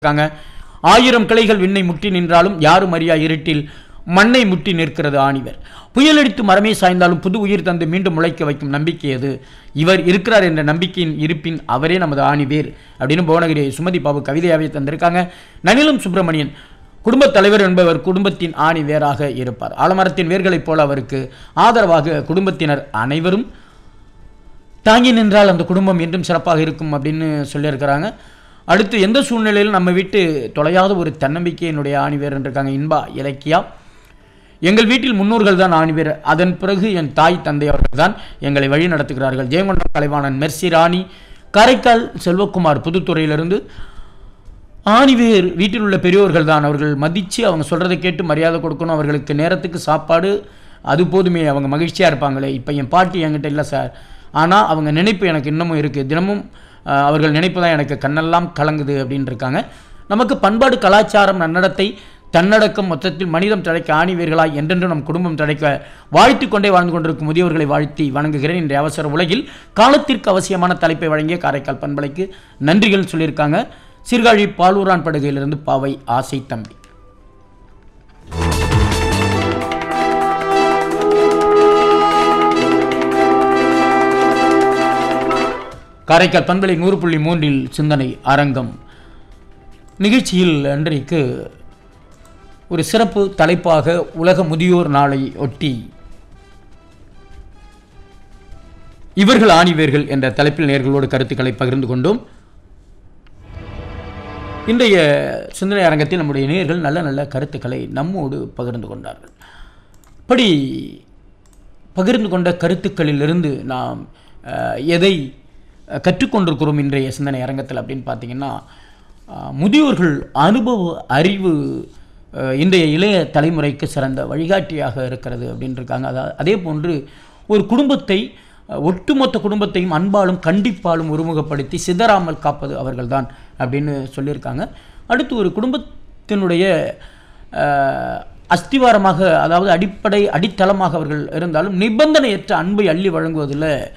இருக்காங்க ஆயிரம் கிளைகள் விண்ணை முட்டி நின்றாலும் யாரும் அறியா இருட்டில் மண்ணை முட்டி நிற்கிறது ஆணிவர் புயலடித்து மரமே சாய்ந்தாலும் புது உயிர் தந்து மீண்டும் முளைக்க வைக்கும் நம்பிக்கை அது இவர் இருக்கிறார் என்ற நம்பிக்கையின் இருப்பின் அவரே நமது ஆணிவேர் அப்படின்னு புவனகிரி சுமதி பாபு கவிதையாவே தந்திருக்காங்க நனிலம் சுப்பிரமணியன் குடும்பத் தலைவர் என்பவர் குடும்பத்தின் ஆணி வேராக இருப்பார் ஆலமரத்தின் வேர்களைப் போல அவருக்கு ஆதரவாக குடும்பத்தினர் அனைவரும் தாங்கி நின்றால் அந்த குடும்பம் என்றும் சிறப்பாக இருக்கும் அப்படின்னு சொல்லியிருக்கிறாங்க அடுத்து எந்த சூழ்நிலையிலும் நம்ம விட்டு தொலையாத ஒரு தன்னம்பிக்கை என்னுடைய ஆணிவேர் இருக்காங்க இன்பா இலக்கியா எங்கள் வீட்டில் முன்னோர்கள் தான் ஆணிவேர் அதன் பிறகு என் தாய் தந்தை அவர்கள் தான் எங்களை வழி நடத்துகிறார்கள் ஜெயங்கொண்டம் கலைவாணன் மெர்சி ராணி காரைக்கால் செல்வகுமார் புதுத்துறையிலிருந்து ஆணிவேர் வீட்டில் உள்ள பெரியோர்கள் தான் அவர்கள் மதித்து அவங்க சொல்கிறத கேட்டு மரியாதை கொடுக்கணும் அவர்களுக்கு நேரத்துக்கு சாப்பாடு அது போதுமே அவங்க மகிழ்ச்சியாக இருப்பாங்களே இப்போ என் பாட்டி என்கிட்ட இல்லை சார் ஆனால் அவங்க நினைப்பு எனக்கு இன்னமும் இருக்குது தினமும் அஹ், அவர்கள் நினைப்பு தான் எனக்கு கண்ணெல்லாம் கலங்குது அப்படின்னு இருக்காங்க நமக்கு பண்பாடு கலாச்சாரம் நன்னடத்தை தன்னடக்கம் மொத்தத்தில் மனிதம் தழைக்க ஆணிவீர்களாய் என்றென்றும் நம் குடும்பம் தழைக்க வாழ்த்தி கொண்டே வாழ்ந்து கொண்டிருக்கும் முதியோர்களை வாழ்த்தி வணங்குகிறேன் இன்றைய அவசர உலகில் காலத்திற்கு அவசியமான தலைப்பை வழங்கிய காரைக்கால் பண்பலைக்கு நன்றிகள் சொல்லியிருக்காங்க சீர்காழி பாலூரான் படுகையிலிருந்து பாவை ஆசை தம்பி காரைக்கால் பண்பலை நூறு புள்ளி மூன்றில் சிந்தனை அரங்கம் நிகழ்ச்சியில் அன்றைக்கு ஒரு சிறப்பு தலைப்பாக உலக முதியோர் நாளை ஒட்டி இவர்கள் ஆணிவேர்கள் என்ற தலைப்பில் நேர்களோடு கருத்துக்களை பகிர்ந்து கொண்டோம் இன்றைய சிந்தனை அரங்கத்தில் நம்முடைய நேர்கள் நல்ல நல்ல கருத்துக்களை நம்மோடு பகிர்ந்து கொண்டார்கள் இப்படி பகிர்ந்து கொண்ட கருத்துக்களிலிருந்து நாம் அஹ், எதை அஹ், கற்றுக்கொண்டிருக்கிறோம் இன்றைய சிந்தனை அரங்கத்தில் அப்படின்னு பார்த்தீங்கன்னா அஹ், முதியோர்கள் அனுபவ அறிவு அஹ், இன்றைய இளைய தலைமுறைக்கு சிறந்த வழிகாட்டியாக இருக்கிறது அப்படின்னு இருக்காங்க அதா அதே போன்று ஒரு குடும்பத்தை அஹ், ஒட்டுமொத்த குடும்பத்தையும் அன்பாலும் கண்டிப்பாலும் ஒருமுகப்படுத்தி சிதறாமல் காப்பது அவர்கள்தான் அப்படின்னு சொல்லியிருக்காங்க அடுத்து ஒரு குடும்பத்தினுடைய அஹ், அஸ்திவாரமாக அதாவது அடிப்படை அடித்தளமாக அவர்கள் இருந்தாலும் நிபந்தனையற்ற அன்பை அள்ளி வழங்குவதில்